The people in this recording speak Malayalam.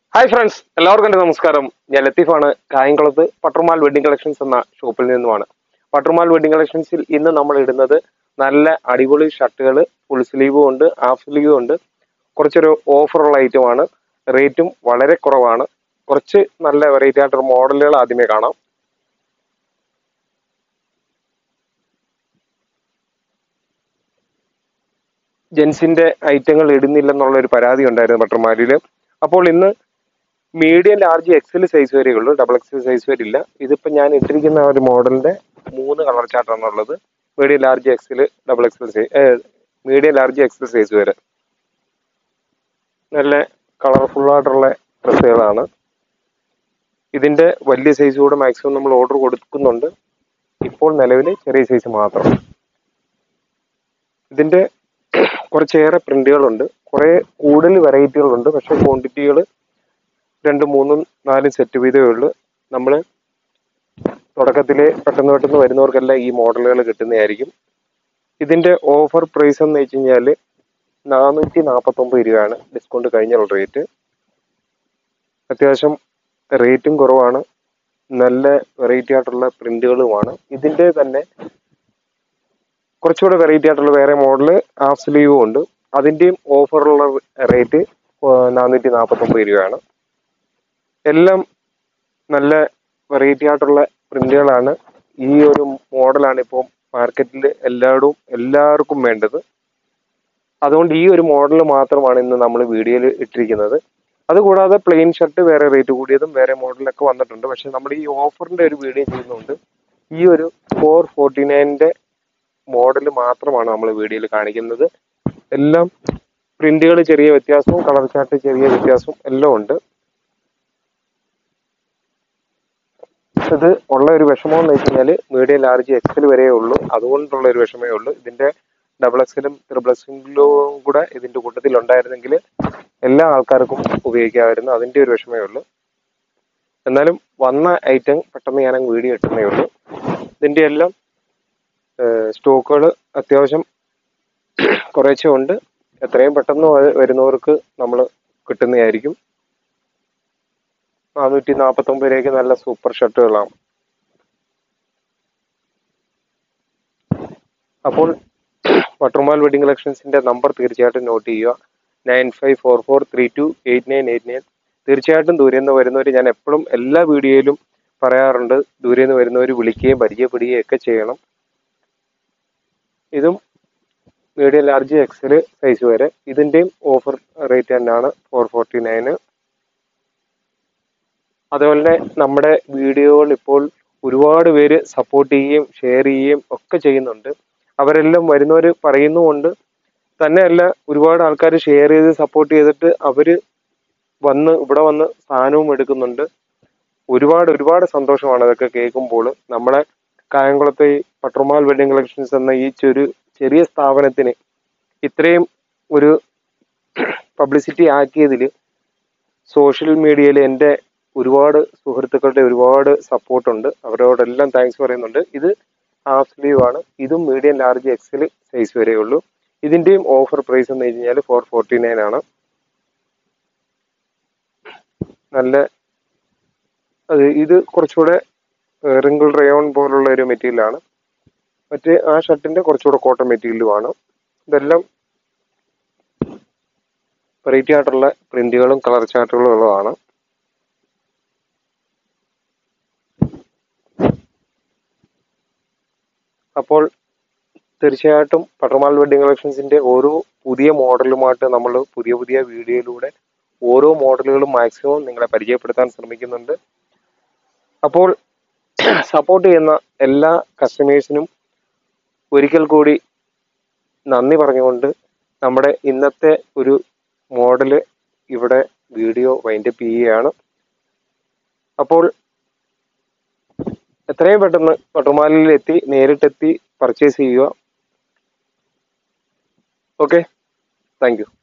ഹായ് ഫ്രണ്ട്സ് എല്ലാവർക്കും എൻ്റെ നമസ്കാരം ഞാൻ ലത്തീഫാണ് കായംകുളത്ത് പട്ടർമാൽ വെഡിങ് കളക്ഷൻസ് എന്ന ഷോപ്പിൽ നിന്നുമാണ് പട്ടർമാൽ വെഡിങ് കളക്ഷൻസിൽ ഇന്ന് നമ്മൾ ഇടുന്നത് നല്ല അടിപൊളി ഷർട്ടുകൾ ഫുൾ സ്ലീവും ഉണ്ട് ഹാഫ് സ്ലീവും ഉണ്ട് കുറച്ചൊരു ഓഫറുള്ള ഐറ്റമാണ് റേറ്റും വളരെ കുറവാണ് കുറച്ച് നല്ല വെറൈറ്റി ആയിട്ടുള്ള മോഡലുകൾ ആദ്യമേ കാണാം ജെൻസിന്റെ ഐറ്റങ്ങൾ ഇടുന്നില്ലെന്നുള്ള ഒരു പരാതി ഉണ്ടായിരുന്നു പട്ടർമാലിൽ അപ്പോൾ ഇന്ന് മീഡിയം ലാർജ് എക്സൽ സൈസ് വരെ ഉള്ളൂ ഡബിൾ എക്സൽ സൈസ് വരെ ഇല്ല ഇതിപ്പോൾ ഞാൻ ഇട്ടിരിക്കുന്ന ആ ഒരു മോഡലിന്റെ മൂന്ന് കളർ ചാർട്ടാണ് ഉള്ളത് medium large XL double XL size medium large XL size വരെ നല്ല കളർഫുൾ ആയിട്ടുള്ള ഡ്രസ്സുകളാണ് ഇതിന്റെ വലിയ സൈസ് കൂടെ മാക്സിമം നമ്മൾ ഓർഡർ കൊടുക്കുന്നുണ്ട് ഇപ്പോൾ നിലവിൽ ചെറിയ സൈസ് മാത്രം ഇതിന്റെ കുറച്ചേറെ പ്രിന്റുകളുണ്ട് കുറെ കൂടുതൽ വെറൈറ്റികളുണ്ട് പക്ഷെ ക്വാണ്ടിറ്റികൾ രണ്ട് മൂന്നും നാലും സെറ്റ് വീതമേ ഉള്ളൂ നമ്മൾ തുടക്കത്തിലെ പെട്ടെന്ന് പെട്ടെന്ന് വരുന്നവർക്കെല്ലാം ഈ മോഡലുകൾ കിട്ടുന്നതായിരിക്കും ഇതിന്റെ ഓഫർ പ്രൈസ് എന്ന് വെച്ച് കഴിഞ്ഞാൽ നാനൂറ്റി നാൽപ്പത്തൊമ്പത് രൂപയാണ് ഡിസ്കൗണ്ട് കഴിഞ്ഞുള്ള റേറ്റ് അത്യാവശ്യം റേറ്റും കുറവാണ് നല്ല വെറൈറ്റി ആയിട്ടുള്ള പ്രിന്റുകളുമാണ് ഇതിന്റെ തന്നെ കുറച്ചുകൂടെ വെറൈറ്റി ആയിട്ടുള്ള വേറെ മോഡൽ ഹാഫ് സ്ലീവും ഉണ്ട് അതിന്റെയും ഓഫറുള്ള റേറ്റ് നാനൂറ്റി നാൽപ്പത്തൊമ്പത് രൂപയാണ് എല്ലാം നല്ല വെറൈറ്റി ആയിട്ടുള്ള പ്രിന്റുകളാണ് ഈ ഒരു മോഡലാണ് ഇപ്പോൾ മാർക്കറ്റിൽ എല്ലായിടവും എല്ലാവർക്കും വേണ്ടത് അതുകൊണ്ട് ഈ ഒരു മോഡൽ മാത്രമാണ് ഇന്ന് നമ്മൾ വീഡിയോയിൽ ഇട്ടിരിക്കുന്നത് അതുകൂടാതെ പ്ലെയിൻ ഷർട്ട് വേറെ റേറ്റ് കൂടിയതും വേറെ മോഡലൊക്കെ വന്നിട്ടുണ്ട് പക്ഷെ നമ്മൾ ഈ ഓഫറിന്റെ ഒരു വീഡിയോ ചെയ്യുന്നുണ്ട് ഈ ഒരു ഫോർ ഫോർട്ടി നയൻ്റെ മോഡൽ മാത്രമാണ് നമ്മൾ വീഡിയോയിൽ കാണിക്കുന്നത് എല്ലാം പ്രിന്റുകൾ ചെറിയ വ്യത്യാസവും കളർ ചാർട്ട് ചെറിയ വ്യത്യാസവും എല്ലാം ഉണ്ട് ഇത് ഉള്ള ഒരു വിഷമം എന്ന് വെച്ച് കഴിഞ്ഞാൽ മീഡിയം ലാർജ് എക്സൽ വരെ ഉള്ളൂ അതുകൊണ്ടുള്ള ഒരു വിഷമേ ഉള്ളൂ ഇതിന്റെ ഡബിൾ എക്സലും ത്രിബിൾ എക്സലും കൂടെ ഇതിന്റെ കൂട്ടത്തിൽ ഉണ്ടായിരുന്നെങ്കിൽ എല്ലാ ആൾക്കാർക്കും ഉപയോഗിക്കാമായിരുന്നു അതിന്റെ ഒരു വിഷമേ ഉള്ളൂ എന്നാലും വന്ന ഐറ്റം പെട്ടെന്ന് ഞാൻ വീഡിയോ ഇട്ടുന്നേ ഉള്ളൂ ഇതിന്റെ എല്ലാം സ്റ്റോക്കുകൾ അത്യാവശ്യം കുറേശ്ശെ ഉണ്ട് എത്രയും പെട്ടെന്ന് വ- വരുന്നവർക്ക് നമ്മൾ കിട്ടുന്നതായിരിക്കും നാനൂറ്റി നാൽപ്പത്തൊമ്പത് രൂപയ്ക്ക് നല്ല സൂപ്പർ ഷർട്ടുകളാണ് അപ്പോൾ വട്ടർമാൽ വെഡിങ് കളക്ഷൻസിന്റെ നമ്പർ തീർച്ചയായിട്ടും നോട്ട് ചെയ്യുക nine five four four three two eight nine eight nine തീർച്ചയായിട്ടും ദൂരെ നിന്ന് വരുന്നവർ ഞാൻ എപ്പോഴും എല്ലാ വീഡിയോയിലും പറയാറുണ്ട് ദൂരെ നിന്ന് വരുന്നവർ വിളിക്കുകയും പരിചയപ്പെടുകയും ഒക്കെ ചെയ്യണം ഇതും മീഡിയം ലാർജ് എക്സൽ സൈസ് വരെ ഇതിന്റെയും ഓഫർ റേറ്റ് തന്നെയാണ് ഫോർ ഫോർട്ടി നയന് അതുപോലെ തന്നെ നമ്മുടെ വീഡിയോകൾ ഇപ്പോൾ ഒരുപാട് പേര് സപ്പോർട്ട് ചെയ്യുകയും ഷെയർ ചെയ്യുകയും ഒക്കെ ചെയ്യുന്നുണ്ട് അവരെല്ലാം വരുന്നവർ പറയുന്നുമുണ്ട് തന്നെയല്ല ഒരുപാട് ആൾക്കാർ ഷെയർ ചെയ്ത് സപ്പോർട്ട് ചെയ്തിട്ട് അവര് വന്ന് ഇവിടെ വന്ന് സാധനവും എടുക്കുന്നുണ്ട് ഒരുപാട് ഒരുപാട് സന്തോഷമാണ് അതൊക്കെ കേൾക്കുമ്പോൾ നമ്മളെ കായംകുളത്തെ ഈ പട്രുമാൽ വെഡിങ് കളക്ഷൻസ് എന്ന ഈ ചെറു ചെറിയ സ്ഥാപനത്തിന് ഇത്രയും ഒരു പബ്ലിസിറ്റി ആക്കിയതിൽ സോഷ്യൽ മീഡിയയിൽ എൻ്റെ ഒരുപാട് സുഹൃത്തുക്കളുടെ ഒരുപാട് സപ്പോർട്ടുണ്ട് അവരോടെല്ലാം താങ്ക്സ് പറയുന്നുണ്ട് ഇത് ഹാഫ് സ്ലീവ് ആണ് ഇതും മീഡിയം ലാർജ് എക്സൽ സൈസ് വരെ ഉള്ളൂ ഇതിന്റെയും ഓഫർ പ്രൈസ് എന്ന് വെച്ച് കഴിഞ്ഞാൽ ഫോർ ഫോർട്ടി നയൻ ആണ് നല്ല അത് ഇത് കുറച്ചുകൂടെ റിങ്കിൾ റയോൺ പോലുള്ള ഒരു മെറ്റീരിയൽ ആണ് മറ്റേ ആ ഷർട്ടിന്റെ കുറച്ചുകൂടെ കോട്ടൺ മെറ്റീരിയലുമാണ് ഇതെല്ലാം വെറൈറ്റി ആയിട്ടുള്ള പ്രിന്റുകളും കളർ ചാർട്ടുകളും ഉള്ളതാണ് അപ്പോൾ തീർച്ചയായിട്ടും പട്ടർമാൽ വെഡിങ് കളക്ഷൻസിന്റെ ഓരോ പുതിയ മോഡലുമായിട്ട് നമ്മൾ പുതിയ പുതിയ വീഡിയോയിലൂടെ ഓരോ മോഡലുകളും മാക്സിമം നിങ്ങളെ പരിചയപ്പെടുത്താൻ ശ്രമിക്കുന്നുണ്ട് അപ്പോൾ സപ്പോർട്ട് ചെയ്യുന്ന എല്ലാ കസ്റ്റമേഴ്സിനും ഒരിക്കൽ കൂടി നന്ദി പറഞ്ഞുകൊണ്ട് നമ്മുടെ ഇന്നത്തെ ഒരു മോഡല് ഇവിടെ വീഡിയോ വൈൻഡപ്പ് ചെയ്യുകയാണ് അപ്പോൾ എത്രയും പെട്ടെന്ന് പട്ടുമാലിൽ എത്തി നേരിട്ടെത്തി പർച്ചേസ് ചെയ്യുക ഓക്കെ താങ്ക് യു